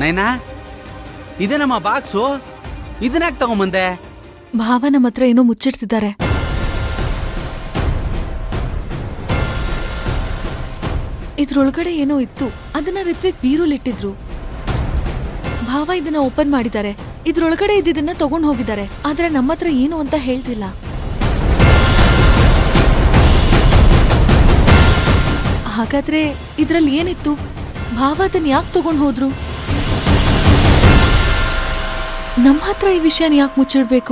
ನೈನಾ ಇದೇ ನಮ್ಮ ಬಾಕ್ಸು ಇದನ್ಯಾಕೆ ತಗೊಂಬಂದೆ ಭಾವ ನಮ್ಮ ಹತ್ರ ಏನೋ ಮುಚ್ಚಿಡ್ತಿದ್ದಾರೆ ಇದ್ರೊಳಗಡೆ ಏನೋ ಇತ್ತು ಅದನ್ನ ರಿತ್ವಿಕ್ ಬೀರುಲಿಟ್ಟಿದ್ರು ಭಾವ ಇದನ್ನ ಓಪನ್ ಮಾಡಿದ್ದಾರೆ ಇದ್ರೊಳಗಡೆ ಇದ್ದಿದ್ದನ್ನ ತಗೊಂಡ್ ಹೋಗಿದ್ದಾರೆ ಆದ್ರೆ ನಮ್ಮ ಹತ್ರ ಏನು ಅಂತ ಹೇಳ್ತಿಲ್ಲ ಹಾಗಾದ್ರೆ ಇದ್ರಲ್ಲಿ ಏನಿತ್ತು ಭಾವ ಅದನ್ನ ಯಾಕೆ ತಗೊಂಡ್ ಹೋದ್ರು ನಮ್ಮ ಹತ್ರ ಈ ವಿಷಯನ ಯಾಕೆ ಮುಚ್ಚಿಡ್ಬೇಕು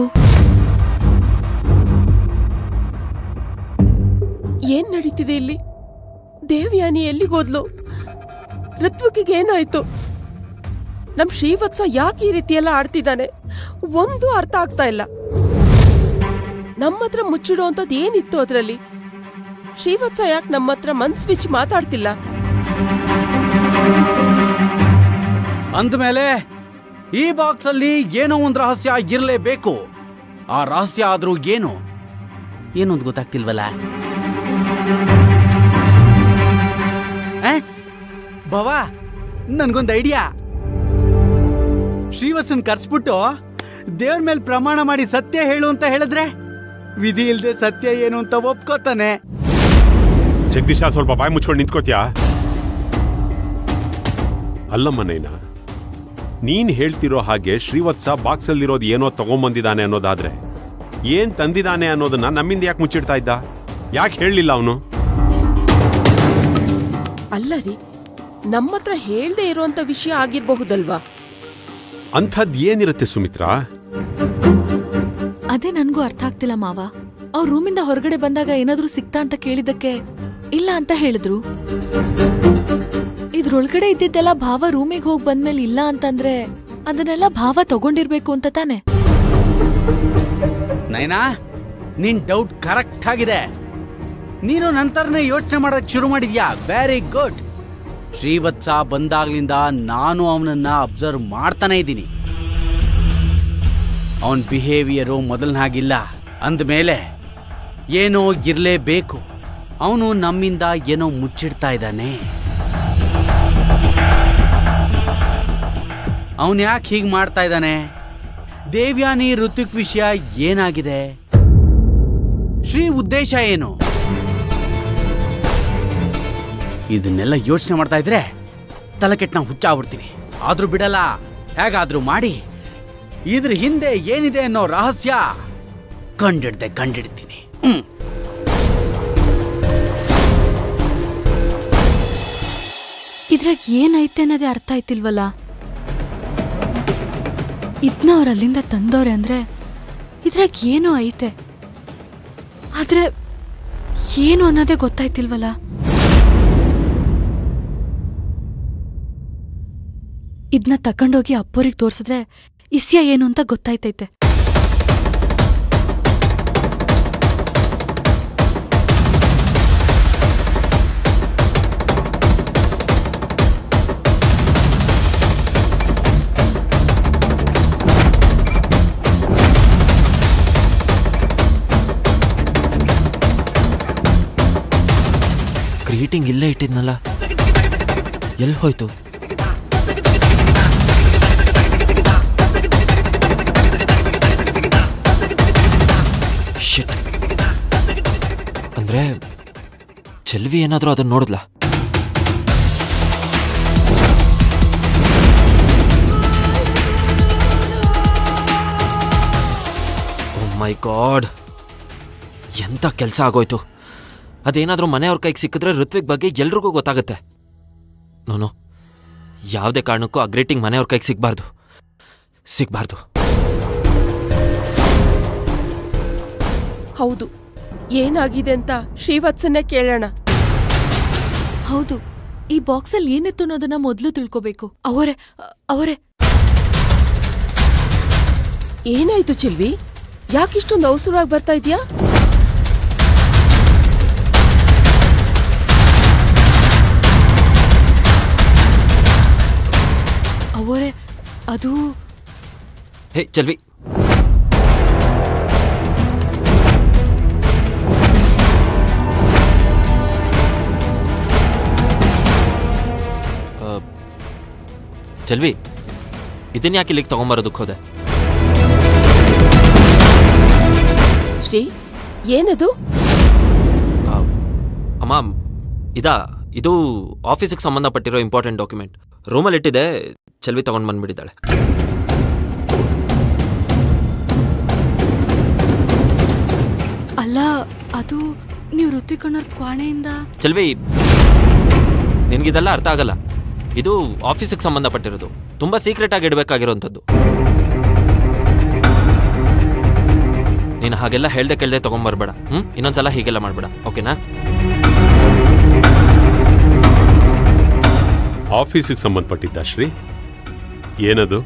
ಏನ್ ನಡೀತಿದೆ ಇಲ್ಲಿ ದೇವ್ಯಾನಿ ಎಲ್ಲಿಗೋದ್ಲು ಋತ್ವಿಕಿಗೆ ಏನಾಯ್ತು ನಮ್ ಶ್ರೀವತ್ಸ ಯಾಕೆ ಈ ರೀತಿ ಎಲ್ಲ ಆಡ್ತಿದ್ದಾನೆ ಒಂದು ಅರ್ಥ ಆಗ್ತಾ ಇಲ್ಲ ನಮ್ಮ ಹತ್ರ ಮುಚ್ಚಿಡುವಂಥದ್ದು ಏನಿತ್ತು ಅದರಲ್ಲಿ ಶ್ರೀವತ್ಸ ಯಾಕೆ ನಮ್ಮ ಹತ್ರ ಮನ್ಸ್ ಬಿಚ್ಚಿ ಮಾತಾಡ್ತಿಲ್ಲ ಅಂದಮೇಲೆ ಈ ಬಾಕ್ಸ್ ಅಲ್ಲಿ ಏನೋ ಒಂದು ರಹಸ್ಯ ಇರಲೇಬೇಕು ಆ ರಹಸ್ಯ ಆದ್ರೂ ಏನು ಏನು ಅಂತ ಗೊತ್ತಾಗ್ತಿಲ್ವಲ್ಲ ಆ? ಭವಾ ನನ್ಗೊಂದು ಐಡಿಯಾ ಶ್ರೀವತ್ಸನ್ ಕರ್ಸ್ಬಿಟ್ಟು ದೇವ್ರ ಮೇಲೆ ಪ್ರಮಾಣ ಮಾಡಿ ಸತ್ಯ ಹೇಳು ಅಂತ ಹೇಳಿದ್ರೆ ವಿಧಿ ಇಲ್ದೆ ಸತ್ಯ ಏನು ಅಂತ ಒಪ್ಕೋತಾನೆ ಜಗದೀಶ ಸ್ವಲ್ಪ ಬಾಯಿ ಮುಚ್ಕೊಂಡು ನಿಂತ್ಕೋತ್ಯಾ ಅಲ್ಲಮ್ಮ ನೈನಾ ನೀನ್ ಹೇಳ್ತಿರೋ ಹಾಗೆ ಶ್ರೀವತ್ಸ ಬಾಕ್ಸಲ್ಲಿರೋದು ಏನೋ ತಗೊಂಬಂದಿದ್ದಾನೆ ಅನ್ನೋದಾದ್ರೆ ಏನ್ ತಂದಿದ್ದಾನೆ ಅನ್ನೋದನ್ನ ನಮ್ಮಿಂದ ಯಾಕೆ ಮುಚ್ಚಿಡ್ತಾ ಇದ್ದ ಯಾಕೆ ಹೇಳಲಿಲ್ಲ ಅವನು ಅಲ್ಲ ರೀ ನಮ್ಮ ಹತ್ರ ಹೇಳ್ದೆ ಇರುವಂತ ವಿಷಯ ಆಗಿರಬಹುದಲ್ವಾ ಅಂಥದ್ದು ಏನಿರುತ್ತೆ ಸುಮಿತ್ರಾ ಅದೇ ನನ್ಗೂ ಅರ್ಥ ಆಗ್ತಿಲ್ಲ ಮಾವ ಅವ್ರ ರೂಮಿಂದ ಹೊರಗಡೆ ಬಂದಾಗ ಏನಾದ್ರೂ ಸಿಕ್ತಾ ಅಂತ ಕೇಳಿದ್ದಕ್ಕೆ ಇಲ್ಲ ಅಂತ ಹೇಳಿದ್ರು ಇದ್ರೊಳಗಡೆ ಇದ್ದಿದ್ದೆಲ್ಲ ಭಾವ ರೂಮಿಗೆ ಹೋಗಿ ಬಂದ್ಮೇಲೆ ಇಲ್ಲ ಅಂತಂದ್ರೆ ಅದನ್ನೆಲ್ಲ ಭಾವ ತಗೊಂಡಿರ್ಬೇಕು ಅಂತ ತಾನೆ ನೈನಾ ನಿನ್ ಡೌಟ್ ಕರೆಕ್ಟ್ ಆಗಿದೆ ನೀನು ನಂತರನೇ ಯೋಚನೆ ಮಾಡೋಕ್ ಶುರು ಮಾಡಿದ್ಯಾ ವೆರಿ ಗುಡ್ ಶ್ರೀವತ್ಸ ಬಂದಾಗ್ಲಿಂದ ನಾನು ಅವನನ್ನ ಅಬ್ಸರ್ವ್ ಮಾಡ್ತಾನೆ ಇದ್ದೀನಿ ಅವನ್ ಬಿಹೇವಿಯರು ಮೊದಲನ ಹಾಗಿಲ್ಲ ಅಂದಮೇಲೆ ಏನೋ ಇರಲೇಬೇಕು ಅವನು ನಮ್ಮಿಂದ ಏನೋ ಮುಚ್ಚಿಡ್ತಾ ಇದ್ದಾನೆ ಅವನ್ ಯಾಕೆ ಹೀಗೆ ಮಾಡ್ತಾ ಇದ್ದಾನೆ ದೇವ್ಯಾನಿ ಋತುಕ್ ವಿಷಯ ಏನಾಗಿದೆ ಶ್ರೀ ಉದ್ದೇಶ ಏನು ಇದನ್ನೆಲ್ಲ ಯೋಚನೆ ಮಾಡ್ತಾ ಇದ್ರೆ ತಲೆ ಕೆಟ್ಟ ನಾವು ಹುಚ್ಚಾಗ್ಬಿಡ್ತೀನಿ ಆದ್ರೂ ಬಿಡಲ್ಲ ಹೇಗಾದ್ರೂ ಮಾಡಿ ಇದ್ರ ಹಿಂದೆ ಏನಿದೆ ಅನ್ನೋ ರಹಸ್ಯ ಕಂಡಿಡ್ದೆ ಕಂಡಿಡ್ತೀನಿ ಹ್ಮ್ ಇದ್ರಾಗ ಏನೈತೆ ಅನ್ನೋದೇ ಅರ್ಥ ಆಯ್ತಿಲ್ವಲ್ಲ ಇದನ್ನ ಅವ್ರು ಅಲ್ಲಿಂದ ತಂದವ್ರೆ ಅಂದ್ರೆ ಇದ್ರಾಗ ಏನೋ ಐತೆ ಆದ್ರೆ ಏನು ಅನ್ನೋದೇ ಗೊತ್ತಾಯ್ತಿಲ್ವಲ್ಲ ಇದನ್ನ ತಕೊಂಡೋಗಿ ಅಪ್ಪೋರಿಗೆ ತೋರ್ಸಿದ್ರೆ ಇಸ್ಯ ಏನು ಅಂತ ಗೊತ್ತಾಯ್ತೈತೆ ಗ್ರೀಟಿಂಗ್ ಇಲ್ಲೇ ಇಟ್ಟಿದ್ನಲ್ಲ ಎಲ್ಲಿ ಹೋಯ್ತು ಶಿಟ್ ಅಂದ್ರೆ ಚೆಲ್ವಿ ಏನಾದರೂ ಅದನ್ನ ನೋಡಿದ್ಲಾ ಮೈ ಗಾಡ್ ಎಂಥ ಕೆಲಸ ಆಗೋಯ್ತು ಅದೇನಾದರೂ ಮನೆಯವ್ರ ಕೈಗೆ ಸಿಕ್ಕಿದ್ರೆ ಋತ್ವಿಕ್ ಬಗ್ಗೆ ಎಲ್ರಿಗೂ ಗೊತ್ತಾಗುತ್ತೆ ನೋನು ಯಾವುದೇ ಕಾರಣಕ್ಕೂ ಆ ಗ್ರೀಟಿಂಗ್ ಮನೆಯವ್ರ ಕೈಗೆ ಸಿಗಬಾರ್ದು ಸಿಗಬಾರ್ದು ಹೌದು ಏನಾಗಿದೆ ಅಂತ ಶ್ರೀವತ್ಸನ್ನೇ ಕೇಳೋಣ ಹೌದು ಈ ಬಾಕ್ಸಲ್ಲಿ ಏನಿತ್ತು ಅನ್ನೋದನ್ನ ಮೊದಲು ತಿಳ್ಕೋಬೇಕು ಅವರೇ ಅವರೇ ಏನಾಯ್ತು ಚಿಲ್ವಿ ಯಾಕಿಷ್ಟೊಂದು ಅವಸರವಾಗಿ ಬರ್ತಾ ಇದೆಯಾ ಅವರೇ ಅದು ಹೇ ಚೆಲ್ವಿ ಆ, ಚೆಲ್ವಿ ಇದನ್ನ ಯಾಕೆ ಇಲ್ಲಿಗೆ ತಗೊಂಬರೋದಕ್ಕೆ ಹೋದೆ ಶ್ರೀ ಏನದು ಆ, ಅಮ್ಮ ಇದಾ ಇದು ಆಫೀಸಿಗೆ ಸಂಬಂಧಪಟ್ಟಿರೋ ಇಂಪಾರ್ಟೆಂಟ್ ಡಾಕ್ಯುಮೆಂಟ್ ರೂಮಲ್ಲಿ ಇಟ್ಟಿದೆ ಚೆಲ್ವಿ ತಗೊಂಡು ಬಂದ್ಬಿಟ್ಟಿದ್ದಾಳೆ ಅಲ್ಲ ಅದು ನೀವು ಋತ್ವಿಕಣ್ಣವ್ರ ಕ್ವಾಣೆಯಿಂದ ಚೆಲ್ವಿ ನಿನಗಿದೆಲ್ಲ ಅರ್ಥ ಆಗಲ್ಲ ಇದು ಆಫೀಸಿಗೆ ಸಂಬಂಧಪಟ್ಟಿರೋದು ತುಂಬ ಸೀಕ್ರೆಟ್ ಆಗಿ ಇಡಬೇಕಾಗಿರೋಂಥದ್ದು ನೀನು ಹಾಗೆಲ್ಲ ಹೇಳ್ದೆ ಕೇಳ್ದೆ ತಗೊಂಬರ್ಬೇಡ ಹ್ಞೂ ಇನ್ನೊಂದ್ಸಲ ಹೀಗೆಲ್ಲ ಮಾಡಬೇಡ ಓಕೆನಾ ಆಫೀಸಿಗೆ ಸಂಬಂಧಪಟ್ಟಿದ್ದ ಶ್ರೀ ಏನದು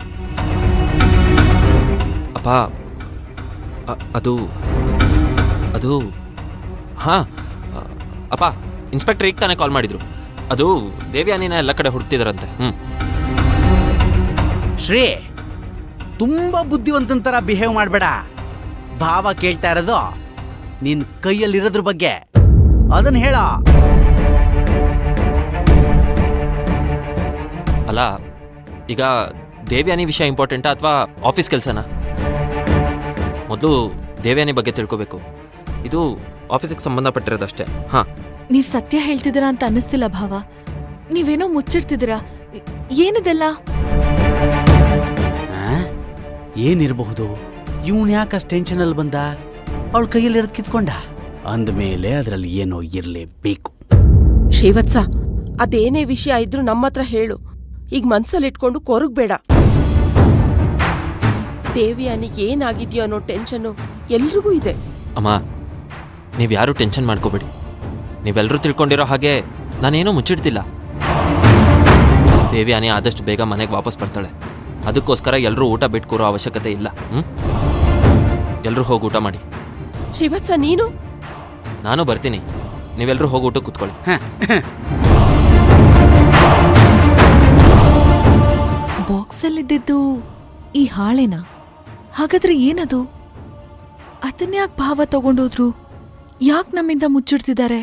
ಅಪ್ಪ ಅ- ಅದು ಅದು ಹಾಂ ಅಪ್ಪ ಇನ್ಸ್ಪೆಕ್ಟರ್ ಈಗ ತಾನೇ ಕಾಲ್ ಮಾಡಿದ್ರು ಅದು ದೇವ್ಯಾನಿನ ಎಲ್ಲ ಕಡೆ ಹುಡುಕ್ತಿದಾರಂತೆ ಹ್ಞೂ ಶ್ರೀ ತುಂಬಾ ಬುದ್ಧಿವಂತನ ಥರ ಬಿಹೇವ್ ಮಾಡಬೇಡ ಭಾವ ಕೇಳ್ತಾ ಇರೋದು ನಿನ್ ಕೈಯಲ್ಲಿರೋದ್ರ ಬಗ್ಗೆ ಅದನ್ನ ಹೇಳ ಅಲ್ಲ ಈಗ ದೇವ್ಯಾನಿ ವಿಷಯ ಇಂಪಾರ್ಟೆಂಟಾ ಅಥವಾ ಆಫೀಸ್ ಕೆಲಸನಾ ಮೊದಲು ದೇವ್ಯಾನಿ ಬಗ್ಗೆ ತಿಳ್ಕೊಬೇಕು ಇದು ಆಫೀಸಿಗೆ ಸಂಬಂಧಪಟ್ಟಿರೋದಷ್ಟೇ ಹಾಂ ನೀವ್ ಸತ್ಯ ಹೇಳ್ತಿದ್ದೀರಾ ಅಂತ ಅನ್ನಿಸ್ತಿಲ್ಲ ಭಾವ ನೀವೇನೋ ಮುಚ್ಚಿಡ್ತಿದ್ದೀರಾ ಏ- ಏನಿದೆಲ್ಲ ಏನಿರಬಹುದು ಇವನ್ ಯಾಕಷ್ಟು ಟೆನ್ಷನ್ ಅಲ್ಲಿ ಬಂದ ಅವಳ ಕೈಯಲ್ಲಿರೋದು ಕಿತ್ಕೊಂಡ ಅಂದಮೇಲೆ ಅದರಲ್ಲಿ ಏನೋ ಇರಲೇಬೇಕು ಶ್ರೀವತ್ಸ ಅದೇನೇ ವಿಷಯ ಇದ್ರೂ ನಮ್ಮ ಹತ್ರ ಹೇಳು ಈಗ ಮನ್ಸಲ್ಲಿಟ್ಕೊಂಡು ಕೊರಗ್ಬೇಡ ದೇವಿಯಾನಿಗೆ ಏನಾಗಿದ್ಯೋ ಅನ್ನೋ ಟೆನ್ಷನ್ನು ಎಲ್ರಿಗೂ ಇದೆ ಅಮ್ಮ ನೀವು ಯಾರೂ ಟೆನ್ಷನ್ ಮಾಡ್ಕೋಬೇಡಿ ನೀವೆಲ್ಲರೂ ತಿಳ್ಕೊಂಡಿರೋ ಹಾಗೆ ನಾನೇನೂ ಮುಚ್ಚಿಡ್ತಿಲ್ಲ ದೇವ್ಯಾನಿ ಆದಷ್ಟು ಬೇಗ ಮನೆಗೆ ವಾಪಸ್ ಬರ್ತಾಳೆ ಅದಕ್ಕೋಸ್ಕರ ಎಲ್ಲರೂ ಊಟ ಬಿಟ್ಟು ಕೂರೋ ಅವಶ್ಯಕತೆ ಇಲ್ಲ ಹ್ಞೂ ಎಲ್ಲರೂ ಹೋಗಿ ಊಟ ಮಾಡಿ ಶ್ರೀವತ್ಸ ನೀನು ನಾನು ಬರ್ತೀನಿ ನೀವೆಲ್ಲರೂ ಹೋಗಿ ಊಟ ಕೂತ್ಕೊಳ್ಳಿ ಬಾಕ್ಸಲ್ಲಿದ್ದಿದ್ದು ಈ ಹಾಳೆನಾ ಹಾಗಾದ್ರೆ ಏನದು ಅದನ್ಯಾಕ್ ಭಾವ ತಗೊಂಡೋದ್ರು ಯಾಕ್ ನಮ್ಮಿಂದ ಮುಚ್ಚಿಡ್ತಿದ್ದಾರೆ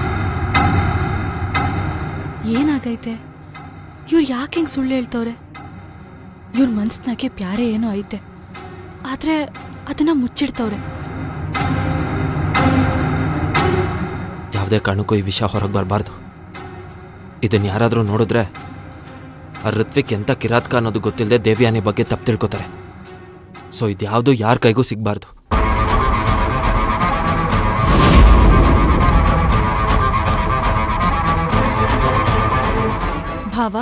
ಏನಾಗೈತೆ ಇವ್ರು ಯಾಕೆ ಹಿಂಗೆ ಸುಳ್ಳು ಹೇಳ್ತವ್ರೆ ಇವ್ರ ಮನ್ಸ್ನಾಗೆ ಪ್ಯಾರೆ ಏನೋ ಐತೆ ಆದ್ರೆ ಅದನ್ನ ಮುಚ್ಚಿಡ್ತವ್ರೆ ಯಾವುದೇ ಕಾರಣಕ್ಕೂ ಈ ವಿಷಯ ಹೊರಗೆ ಬರಬಾರ್ದು ಇದನ್ನು ಯಾರಾದರೂ ನೋಡಿದ್ರೆ ಆ ಋತ್ವಿಕ್ ಎಂಥ ಕಿರಾತ್ಕ ಅನ್ನೋದು ಗೊತ್ತಿಲ್ಲದೆ ದೇವ್ಯಾನಿ ಬಗ್ಗೆ ತಪ್ಪು ತಿಳ್ಕೊತಾರೆ ಸೊ ಇದ್ಯಾವುದು ಯಾರ ಕೈಗೂ ಸಿಗಬಾರ್ದು ಭಾವ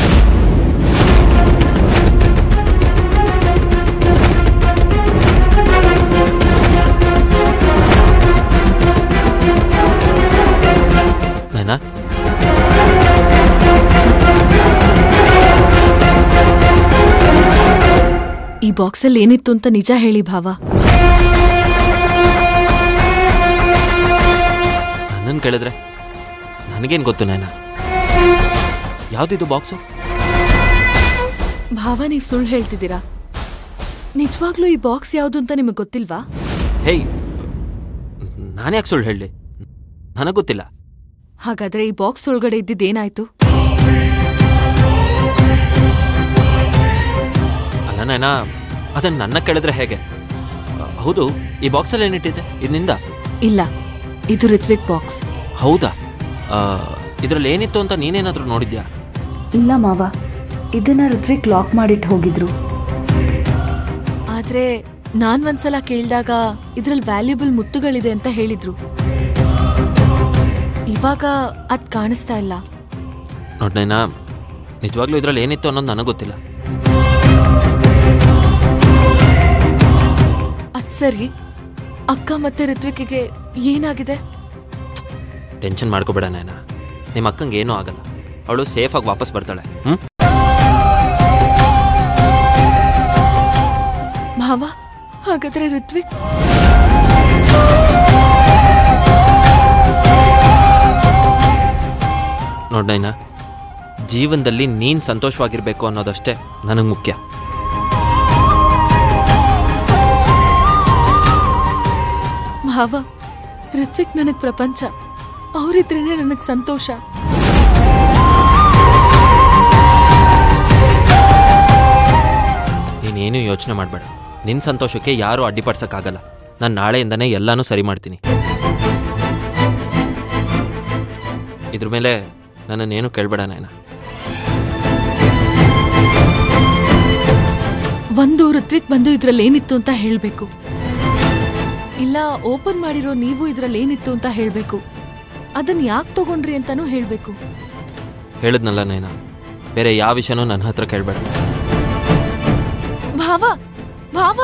ನೈನಾ ಈ ಬಾಕ್ಸಲ್ಲಿ ಏನಿತ್ತು ಅಂತ ನಿಜ ಹೇಳಿ ಭಾವ ನನ್ನನ್ನು ಕೇಳಿದ್ರೆ ನನಗೇನು ಗೊತ್ತು ನೈನಾ ಯಾವುದಿದು ಬಾಕ್ಸು ಭಾವ ನೀವು ಸುಳ್ಳು ಹೇಳ್ತಿದ್ದೀರಾ ನಿಜವಾಗ್ಲೂ ಈ ಬಾಕ್ಸ್ ಯಾವುದು ಅಂತ ನಿಮಗೆ ಗೊತ್ತಿಲ್ವಾ ಹೇಯ್ ನಾನು ಯಾಕೆ ಸುಳ್ಳು ಹೇಳಲಿ ನನಗೆ ಗೊತ್ತಿಲ್ಲ ಹಾಗಾದ್ರೆ ಈ ಬಾಕ್ಸ್ ಒಳಗಡೆ ಇದ್ದಿದ್ದೇನಾಯ್ತು ಅಲ್ಲ ನೈನಾ ಅದನ್ನು ನನ್ನ ಕೇಳಿದ್ರೆ ಹೇಗೆ ಆ, ಹೌದು ಈ ಬಾಕ್ಸಲ್ಲಿ ಏನಿಟ್ಟಿದೆ ಇದರಿಂದ ಇಲ್ಲ ಇದು ರಿತ್ವಿಕ್ ಬಾಕ್ಸ್ ಹೌದಾ ಇದರಲ್ಲಿ ಏನಿತ್ತು ಅಂತ ನೀನೇನಾದರೂ ನೋಡಿದ್ಯಾ ಇಲ್ಲ ಮಾವ ಇದನ್ನ ಋತ್ವಿಕ್ ಲಾಕ್ ಮಾಡಿಟ್ಟು ಹೋಗಿದ್ರು ಆದ್ರೆ ನಾನ್ ಒಂದ್ಸಲ ಕೇಳಿದಾಗ ಇದ್ರಲ್ಲಿ ವ್ಯಾಲ್ಯೂಬಲ್ ಮುತ್ತುಗಳಿದೆ ಅಂತ ಹೇಳಿದ್ರು ಇವಾಗ ಅದ್ ಕಾಣಿಸ್ತಾ ಇಲ್ಲ ನೋಡ್ನೈನಾ ನಿಜವಾಗ್ಲೂ ಇದರಲ್ಲಿ ಏನಿತ್ತು ಅನ್ನೋದು ನನಗೆ ಗೊತ್ತಿಲ್ಲ ಅದ್ ಸರಿ ಅಕ್ಕ ಮತ್ತೆ ಋತ್ವಿಕಿಗೆ ಏನಾಗಿದೆ ಟೆನ್ಷನ್ ಮಾಡ್ಕೋಬೇಡ ನೈನಾ ನಿಮ್ಮ ಅಕ್ಕಂಗೆ ಏನೂ ಆಗಲ್ಲ ಅವಳು ಸೇಫಾಗಿ ವಾಪಸ್ ಬರ್ತಾಳೆ ಹ್ಞೂ ಭಾವ ಹಾಗಾದ್ರೆ ಋತ್ವಿಕ್ ನೋಡ್ನೈನಾ ಜೀವನದಲ್ಲಿ ನೀನು ಸಂತೋಷವಾಗಿರಬೇಕು ಅನ್ನೋದಷ್ಟೇ ನನಗೆ ಮುಖ್ಯ ಭಾವ ಋತ್ವಿಕ್ ನನಗ್ ಪ್ರಪಂಚ ಅವರಿದ್ರೇನೆ ನನಗ್ ಸಂತೋಷ ನೀನೇನು ಯೋಚನೆ ಮಾಡಬೇಡ ನಿನ್ನ ಸಂತೋಷಕ್ಕೆ ಯಾರೂ ಅಡ್ಡಿಪಡ್ಸೋಕ್ಕಾಗಲ್ಲ ನಾನು ನಾಳೆಯಿಂದನೇ ಎಲ್ಲನೂ ಸರಿ ಮಾಡ್ತೀನಿ ಇದ್ರ ಮೇಲೆ ನನ್ನನ್ನೇನು ಕೇಳಬೇಡ ನಾಯನ ಒಂದು ಋತ್ವಿಕ್ ಬಂದು ಇದ್ರಲ್ಲಿ ಏನಿತ್ತು ಅಂತ ಹೇಳ್ಬೇಕು ಇಲ್ಲ ಓಪನ್ ಮಾಡಿರೋ ನೀವು ಇದ್ರಲ್ಲಿ ಏನಿತ್ತು ಅಂತ ಹೇಳ್ಬೇಕು ಅದನ್ನ ಯಾಕೆ ತಗೊಂಡ್ರಿ ಅಂತಾನೂ ಹೇಳ್ಬೇಕು ಹೇಳಿದ್ನಲ್ಲ ನಯನ ಬೇರೆ ಯಾವ ವಿಷಯನೂ ನನ್ನ ಹತ್ರ ಕೇಳಬೇಡ ಭಾವ ಭಾವ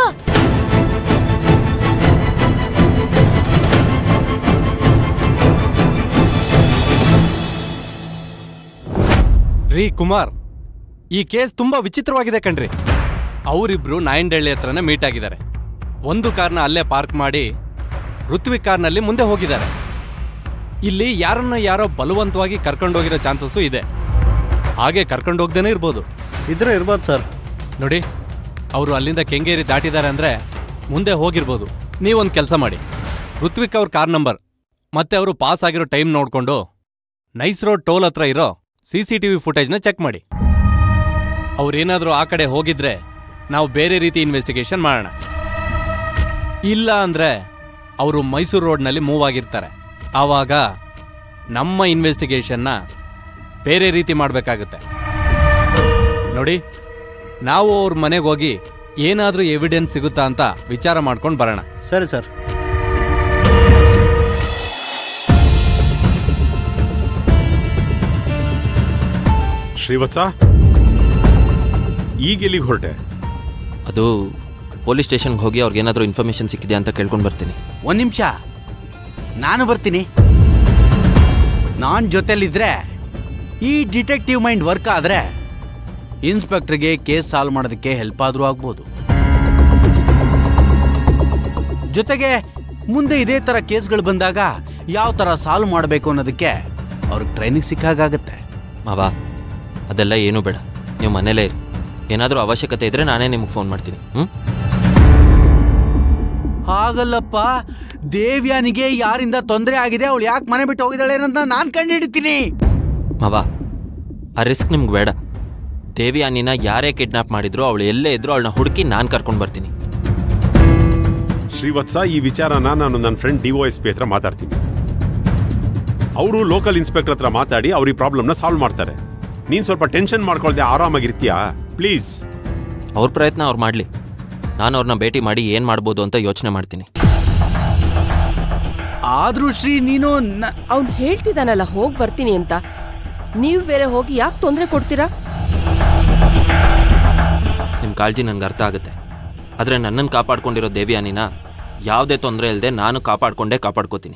ರೀ ಕುಮಾರ್ ಈ ಕೇಸ್ ತುಂಬಾ ವಿಚಿತ್ರವಾಗಿದೆ ಕಣ್ರಿ ಅವರಿಬ್ರು ನಾಯಂಡಹಳ್ಳಿ ಹತ್ರನೇ ಮೀಟ್ ಆಗಿದ್ದಾರೆ ಒಂದು ಕಾರ್ನ ಅಲ್ಲೇ ಪಾರ್ಕ್ ಮಾಡಿ ಋತ್ವಿಕ್ ಕಾರ್ನಲ್ಲಿ ಮುಂದೆ ಹೋಗಿದ್ದಾರೆ ಇಲ್ಲಿ ಯಾರನ್ನ ಯಾರೋ ಬಲವಂತವಾಗಿ ಕರ್ಕೊಂಡೋಗಿರೋ ಚಾನ್ಸಸ್ಸು ಇದೆ ಹಾಗೆ ಕರ್ಕೊಂಡೋಗ್ದೇನೆ ಇರ್ಬೋದು ಇದ್ರೆ ಇರ್ಬೋದು ಸರ್ ನೋಡಿ ಅವರು ಅಲ್ಲಿಂದ ಕೆಂಗೇರಿ ದಾಟಿದ್ದಾರೆ ಅಂದ್ರೆ ಮುಂದೆ ಹೋಗಿರ್ಬೋದು ನೀವೊಂದು ಕೆಲಸ ಮಾಡಿ ಋತ್ವಿಕ್ ಅವ್ರ ಕಾರ್ ನಂಬರ್ ಮತ್ತೆ ಅವರು ಪಾಸ್ ಆಗಿರೋ ಟೈಮ್ ನೋಡ್ಕೊಂಡು ನೈಸ್ ರೋಡ್ ಟೋಲ್ ಹತ್ರ ಇರೋ ಸಿ ಸಿ ಟಿ ವಿ ಫುಟೇಜ್ನ ಚೆಕ್ ಮಾಡಿ ಅವ್ರೇನಾದ್ರೂ ಆ ಕಡೆ ಹೋಗಿದ್ರೆ ನಾವು ಬೇರೆ ರೀತಿ ಇನ್ವೆಸ್ಟಿಗೇಷನ್ ಮಾಡೋಣ ಇಲ್ಲ ಅಂದ್ರೆ ಅವರು ಮೈಸೂರು ರೋಡ್ನಲ್ಲಿ ಮೂವ್ ಆಗಿರ್ತಾರೆ ಆವಾಗ ನಮ್ಮ ಇನ್ವೆಸ್ಟಿಗೇಷನ್ನ ಬೇರೆ ರೀತಿ ಮಾಡಬೇಕಾಗುತ್ತೆ ನೋಡಿ ನಾವು ಅವ್ರ ಮನೆಗೆ ಹೋಗಿ ಏನಾದರೂ ಎವಿಡೆನ್ಸ್ ಸಿಗುತ್ತಾ ಅಂತ ವಿಚಾರ ಮಾಡ್ಕೊಂಡು ಬರೋಣ ಸರಿ ಸರ್ ಶ್ರೀವತ್ಸ ಈಗ ಎಲ್ಲಿಗೆ ಹೊರಟೆ ಅದು ಪೊಲೀಸ್ ಸ್ಟೇಷನ್ಗೆ ಹೋಗಿ ಅವ್ರಿಗೇನಾದರೂ ಇನ್ಫಾರ್ಮೇಷನ್ ಸಿಕ್ಕಿದೆ ಅಂತ ಕೇಳ್ಕೊಂಡು ಬರ್ತೀನಿ ಒಂದ್ ನಿಮಿಷ ನಾನು ಬರ್ತೀನಿ ನಾನ್ ಜೊತೆಲಿದ್ರೆ ಈ ಡಿಟೆಕ್ಟಿವ್ ಮೈಂಡ್ ವರ್ಕ್ ಆದ್ರೆ ಇನ್ಸ್ಪೆಕ್ಟರ್ಗೆ ಕೇಸ್ ಸಾಲ್ವ್ ಮಾಡೋದಕ್ಕೆ ಹೆಲ್ಪ್ ಆದ್ರೂ ಆಗ್ಬೋದು ಜೊತೆಗೆ ಮುಂದೆ ಇದೇ ತರ ಕೇಸ್ಗಳು ಬಂದಾಗ ಯಾವ ತರ ಸಾಲ್ವ್ ಮಾಡಬೇಕು ಅನ್ನೋದಕ್ಕೆ ಅವ್ರಿಗೆ ಟ್ರೈನಿಂಗ್ ಸಿಕ್ಕಾಗತ್ತೆ ಮಾವ ಅದೆಲ್ಲ ಏನೂ ಬೇಡ ನೀವು ಮನೇಲೇ ಇರಿ ಏನಾದರೂ ಅವಶ್ಯಕತೆ ಇದ್ದರೆ ನಾನೇ ನಿಮ್ಗೆ ಫೋನ್ ಮಾಡ್ತೀನಿ ಹ್ಞೂ ಹಾಗಲ್ಲಪ್ಪ ದೇವ್ಯಾನಿಗೆ ಯಾರಿಂದ ತೊಂದರೆ ಆಗಿದೆ ಅವಳು ಯಾಕೆ ಮನೆ ಬಿಟ್ಟು ಹೋಗಿದ್ದಾಳೆ ಅಂತ ನಾನು ಕಂಡುಹಿಡಿತೀನಿ ಮಾವ ಆ ರಿಸ್ಕ್ ನಿಮ್ಗೆ ಬೇಡ ದೇವಿ ಅನ್ನಿನ ಯಾರೇ ಕಿಡ್ನಾಪ್ ಮಾಡಿದ್ರು ಅವಳು ಎಲ್ಲೇ ಇದ್ರು ಅವಳನ್ನ ಹುಡುಕಿ ನಾನು ಕರ್ಕೊಂಡು ಬರ್ತೀನಿ ಶ್ರೀವತ್ಸ ಈ ವಿಚಾರನ ನಾನು ನನ್ನ friend D O S P ಹತ್ರ ಮಾತಾಡ್ತೀನಿ ಅವರು ಲೋಕಲ್ ಇನ್ಸ್ಪೆಕ್ಟರ್ ಹತ್ರ ಮಾತಾಡಿ ಅವ್ರ ಈ ಪ್ರಾಬ್ಲಮ್ನ ಸಾಲ್ವ್ ಮಾಡ್ತಾರೆ ನೀನು ಸ್ವಲ್ಪ ಟೆನ್ಷನ್ ಮಾಡ್ಕೊಳ್ದೆ ಆರಾಮಾಗಿರ್ತೀಯಾ ಪ್ಲೀಸ್ ಅವ್ರ ಪ್ರಯತ್ನ ಅವ್ರು ಮಾಡಲಿ ನಾನು ಅವ್ರನ್ನ ಭೇಟಿ ಮಾಡಿ ಏನು ಮಾಡ್ಬೋದು ಅಂತ ಯೋಚನೆ ಮಾಡ್ತೀನಿ ಆದ್ರೂ ಶ್ರೀ ನೀನು ನ- ಅವ್ನು ಹೇಳ್ತಿದ್ದಾನಲ್ಲ ಹೋಗ್ ಬರ್ತೀನಿ ಅಂತ ನೀವು ಬೇರೆ ಹೋಗಿ ಯಾಕೆ ತೊಂದರೆ ಕೊಡ್ತೀರಾ ನಿಮ್ಮ ಕಾಳಜಿ ನನಗೆ ಅರ್ಥ ಆಗುತ್ತೆ ಆದರೆ ನನ್ನನ್ನು ಕಾಪಾಡ್ಕೊಂಡಿರೋ ದೇವಿ ಅನ್ನಿನ ಯಾವುದೇ ತೊಂದರೆ ಇಲ್ಲದೆ ನಾನು ಕಾಪಾಡ್ಕೊಂಡೇ ಕಾಪಾಡ್ಕೋತೀನಿ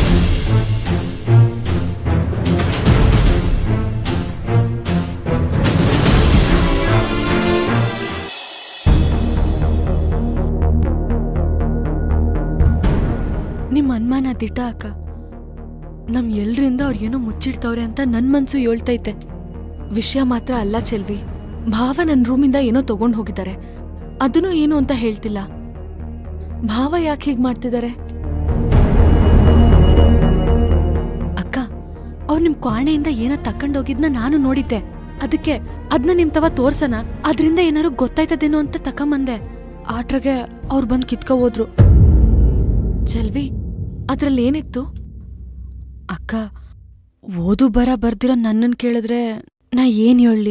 ನಿಮ್ಮ ಅನುಮಾನ ದಿಟ ಅಕ್ಕ ನಮ್ ಎಲ್ರಿಂದ ಅವ್ರು ಏನೋ ಮುಚ್ಚಿಡ್ತವ್ರೆ ಅಂತ ನನ್ ಮನ್ಸು ಹೇಳ್ತೈತೆ ವಿಷಯ ಮಾತ್ರ ಅಲ್ಲ ಚೆಲ್ವಿ ಭಾವ ನನ್ನ ರೂಮಿಂದ ಏನೋ ತಗೊಂಡ್ ಹೋಗಿದ್ದಾರೆ ಅದನ್ನು ಏನು ಅಂತ ಹೇಳ್ತಿಲ್ಲ ಭಾವ ಯಾಕೆ ಹೀಗ್ ಮಾಡ್ತಿದ್ದಾರೆ ಅಕ್ಕ ಅವ್ರು ನಿಮ್ ಕ್ವಾಣೆಯಿಂದ ಏನೋ ತಕೊಂಡೋಗಿದ್ನ ನಾನು ನೋಡಿದ್ದೆ ಅದಕ್ಕೆ ಅದನ್ನ ನಿಮ್ ತವ ತೋರ್ಸನ ಅದ್ರಿಂದ ಏನಾರು ಗೊತ್ತಾಯ್ತದೇನೋ ಅಂತ ತಕೊಂಬಂದೆ ಆಟ್ರಾಗೆ ಅವ್ರು ಬಂದ್ ಕಿತ್ಕೊ ಹೋದ್ರು ಚೆಲ್ವಿ ಅದ್ರಲ್ಲಿ ಏನಿತ್ತು ಅಕ್ಕ ಓದು ಬರ ಬರ್ದಿರೋ ನನ್ನನ್ ಕೇಳಿದ್ರೆ ನಾ ಏನ್ ಹೇಳಲಿ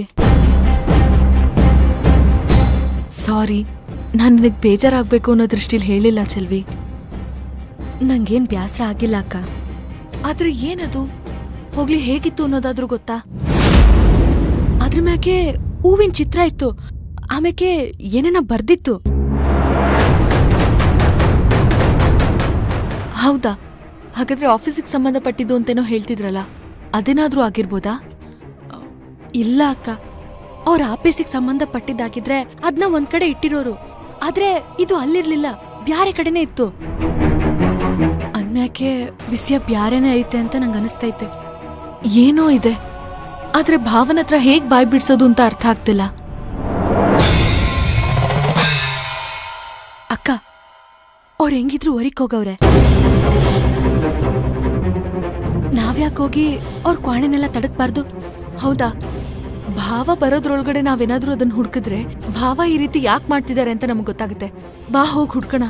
ಸಾರಿ ನಾನು ನಿನಗೆ ಬೇಜಾರಾಗ್ಬೇಕು ಅನ್ನೋ ದೃಷ್ಟಿಲಿ ಹೇಳಿಲ್ಲ ಚೆಲ್ವಿ ನಂಗೇನ್ ಬ್ಯಾಸರ ಆಗಿಲ್ಲ ಅಕ್ಕ ಆದ್ರೆ ಏನದು ಹೋಗ್ಲಿ ಹೇಗಿತ್ತು ಅನ್ನೋದಾದ್ರೂ ಗೊತ್ತಾ ಅದ್ರ ಮ್ಯಾಕೆ ಹೂವಿನ ಚಿತ್ರ ಇತ್ತು ಆಮ್ಯಾಕೆ ಏನೇನ ಬರ್ದಿತ್ತು ಹೌದಾ ಹಾಗಾದ್ರೆ ಆಫೀಸಿಗೆ ಸಂಬಂಧಪಟ್ಟಿದ್ದು ಅಂತೇನೋ ಹೇಳ್ತಿದ್ರಲ್ಲ ಅದೇನಾದ್ರೂ ಆಗಿರ್ಬೋದಾ ಇಲ್ಲ ಅಕ್ಕ ಅವ್ರ ಆಫೀಸಿಗೆ ಸಂಬಂಧಪಟ್ಟಿದ್ದಾಗಿದ್ರೆ ಅದನ್ನ ಒಂದ್ ಕಡೆ ಇಟ್ಟಿರೋರು ಆದ್ರೆ ಇದು ಅಲ್ಲಿರ್ಲಿಲ್ಲ ಬ್ಯಾರೆ ಕಡೆನೇ ಇತ್ತು ಅನ್ಮ್ಯಾಕೆ ವಿಷಯ ಬ್ಯಾರೆನೇ ಐತೆ ಅಂತ ನಂಗೆ ಅನಿಸ್ತೈತೆ ಏನೋ ಇದೆ ಆದ್ರೆ ಭಾವನ ಹತ್ರ ಹೇಗ್ ಬಾಯ್ ಬಿಡ್ಸೋದು ಅಂತ ಅರ್ಥ ಆಗ್ತಿಲ್ಲ ಅಕ್ಕ ಅವ್ರು ಹೆಂಗಿದ್ರು ಹೊರಿಕ್ ಹೋಗವ್ರೆ ನಾವ್ಯಾಕ್ ಹೋಗಿ ಅವ್ರ ಕ್ವಾಣೆನೆಲ್ಲ ತಡಕ್ಬಾರ್ದು ಹೌದಾ ಭಾವ ಬರೋದ್ರೊಳಗಡೆ ನಾವೇನಾದ್ರೂ ಅದನ್ನ ಹುಡುಕಿದ್ರೆ ಭಾವ ಈ ರೀತಿ ಯಾಕೆ ಮಾಡ್ತಿದ್ದಾರೆ ಅಂತ ನಮ್ಗೆ ಗೊತ್ತಾಗುತ್ತೆ ಬಾ ಹೋಗಿ ಹುಡ್ಕೋಣ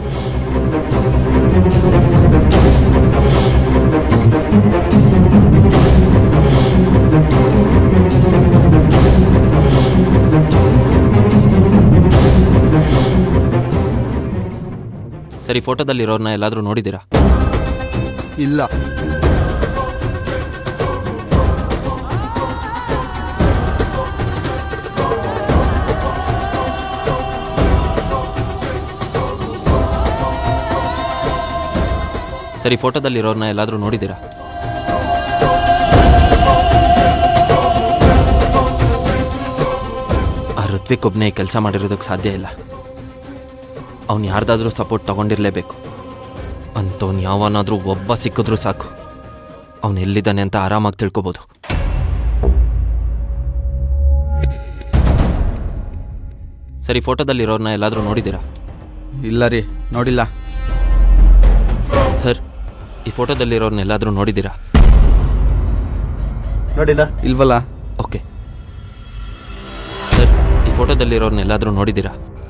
ಸರಿ ಫೋಟೋದಲ್ಲಿರೋರ್ನ ಎಲ್ಲಾದರೂ ನೋಡಿದ್ದೀರಾ ಇಲ್ಲ ಸರಿ ಫೋಟೋದಲ್ಲಿರೋರ್ನ ಎಲ್ಲಾದರೂ ನೋಡಿದ್ದೀರಾ ಆ ಋತ್ವಿಕ್ ಒಬ್ಬನೇ ಕೆಲಸ ಮಾಡಿರೋದಕ್ಕೆ ಸಾಧ್ಯ ಇಲ್ಲ ಅವ್ನು ಯಾರ್ದಾದ್ರೂ ಸಪೋರ್ಟ್ ತಗೊಂಡಿರಲೇಬೇಕು ಅಂಥವ್ನು ಯಾವನಾದರೂ ಒಬ್ಬ ಸಿಕ್ಕಿದ್ರೂ ಸಾಕು ಅವನು ಎಲ್ಲಿದ್ದಾನೆ ಅಂತ ಆರಾಮಾಗಿ ತಿಳ್ಕೊಬೋದು ಸರಿ ಫೋಟೋದಲ್ಲಿರೋರ್ನ ಎಲ್ಲಾದರೂ ನೋಡಿದ್ದೀರಾ ಇಲ್ಲ ರೀ ನೋಡಿಲ್ಲ ಸರ್ ಈ ಫೋಟೋದಲ್ಲಿರೋರ್ನ ಎಲ್ಲಾದರೂ ನೋಡಿದ್ದೀರಾ ನೋಡಿಲ್ಲ ಇಲ್ವಲ್ಲ ಓಕೆ ಸರ್ ಈ ಫೋಟೋದಲ್ಲಿರೋರ್ನ ಎಲ್ಲಾದರೂ ನೋಡಿದ್ದೀರಾ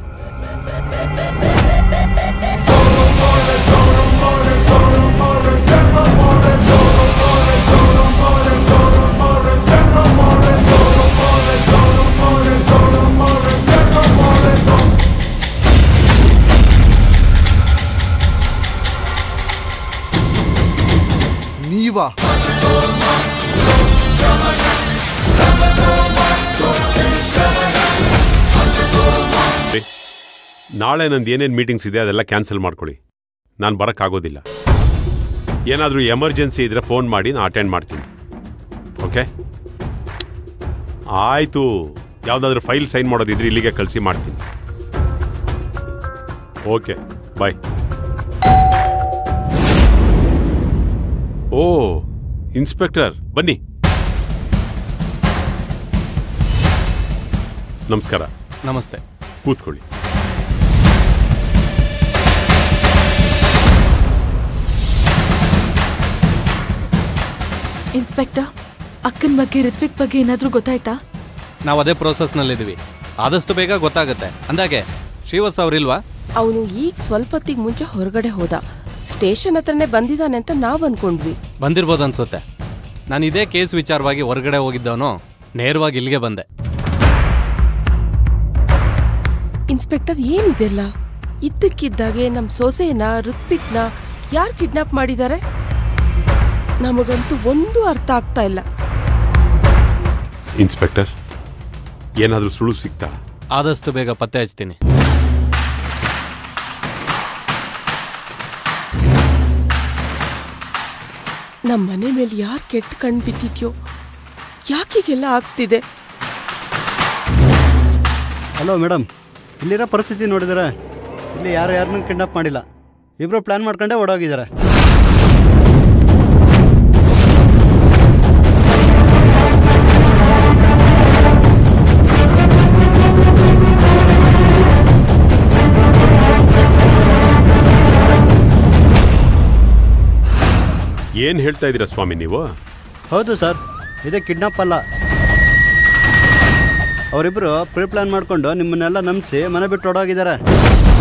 ನೀವಾ ರೀ, ನಾಳೆ ನಂದು ಏನೇನು ಮೀಟಿಂಗ್ಸ್ ಇದೆ ಅದೆಲ್ಲ ಕ್ಯಾನ್ಸಲ್ ಮಾಡ್ಕೊಳ್ಳಿ ನಾನು ಬರೋಕ್ಕಾಗೋದಿಲ್ಲ ಏನಾದರೂ ಎಮರ್ಜೆನ್ಸಿ ಇದ್ದರೆ ಫೋನ್ ಮಾಡಿ ನಾನು ಅಟೆಂಡ್ ಮಾಡ್ತೀನಿ ಓಕೆ ಆಯಿತು ಯಾವುದಾದ್ರೂ ಫೈಲ್ ಸೈನ್ ಮಾಡೋದಿದ್ರೆ ಇಲ್ಲಿಗೆ ಕಳಿಸಿ ಮಾಡ್ತೀನಿ ಓಕೆ ಬಾಯ್ ಓ ಇನ್ಸ್ಪೆಕ್ಟರ್ ಬನ್ನಿ ನಮಸ್ಕಾರ ನಮಸ್ತೆ ಕೂತ್ಕೊಳ್ಳಿ ಇನ್ಸ್ಪೆಕ್ಟರ್ ಅಕ್ಕನ ಬಗ್ಗೆ ರಿತ್ವಿಕ್ ಬಗ್ಗೆ ಏನಾದ್ರೂ ಗೊತ್ತಾಯ್ತಾ ನಾವು ಅದೇ ಪ್ರೋಸೆಸ್ನಲ್ಲಿದ್ದೀವಿ ಆದಷ್ಟು ಬೇಗ ಗೊತ್ತಾಗುತ್ತೆ ಅಂದಾಗೆ ಶ್ರೀವತ್ಸ ಅವ್ರಿಲ್ವಾ ಅವನು ಈಗ ಸ್ವಲ್ಪ ಹೊತ್ತಿಗೆ ಮುಂಚೆ ಹೊರಗಡೆ ಹೋದ ಸ್ಟೇಷನ್ ಹತ್ರನೇ ಬಂದಿದ್ದಾನೆ ಅಂತ ನಾವ್ ಅನ್ಕೊಂಡ್ವಿ ಬಂದಿರ್ಬೋದು ಅನ್ಸುತ್ತೆ ನಾನು ಇದೇ ಕೇಸ್ ವಿಚಾರವಾಗಿ ಹೊರಗಡೆ ಹೋಗಿದ್ದವನು ನೇರವಾಗಿ ಇಲ್ಲಿಗೆ ಬಂದೆ ಇನ್ಸ್ಪೆಕ್ಟರ್ ಏನಿದೆಲ್ಲ ಇದ್ದಕ್ಕಿದ್ದಾಗೆ ನಮ್ ಸೊಸೆನ ಋತ್ವಿಕ್ನ ಯಾರು ಕಿಡ್ನಾಪ್ ಮಾಡಿದ್ದಾರೆ ನಮಗಂತೂ ಒಂದು ಅರ್ಥ ಆಗ್ತಾ ಇಲ್ಲ ಇನ್ಸ್ಪೆಕ್ಟರ್ ಏನಾದರೂ ಸುಳ್ಳು ಸಿಗ್ತಾ ಆದಷ್ಟು ಬೇಗ ಪತ್ತೆ ಹಚ್ತೀನಿ ನಮ್ಮ ಮನೆ ಮೇಲೆ ಯಾರು ಕೆಟ್ಟ ಕಣ್ ಬಿದ್ದಿದ್ಯೋ ಯಾಕೀಗೆಲ್ಲ ಆಗ್ತಿದೆ ಹಲೋ ಮೇಡಮ್ ಇಲ್ಲಿರೋ ಪರಿಸ್ಥಿತಿ ನೋಡಿದರೆ ಇಲ್ಲಿ ಯಾರು ಯಾರನ್ನೂ ಕಿಡ್ನಾಪ್ ಮಾಡಿಲ್ಲ ಇಬ್ಬರು ಪ್ಲ್ಯಾನ್ ಮಾಡ್ಕೊಂಡೇ ಓಡೋಗಿದ್ದಾರೆ ಏನು ಹೇಳ್ತಾ ಇದ್ದೀರಾ ಸ್ವಾಮಿ ನೀವು ಹೌದು ಸರ್ ಇದೇ ಕಿಡ್ನಾಪ್ ಅಲ್ಲ ಅವರಿಬ್ಬರು ಪ್ರೀ ಪ್ಲ್ಯಾನ್ ಮಾಡಿಕೊಂಡು ನಿಮ್ಮನ್ನೆಲ್ಲ ನಂಬಿಸಿ ಮನೆ ಬಿಟ್ಟು ಓಡೋಗಿದ್ದಾರೆ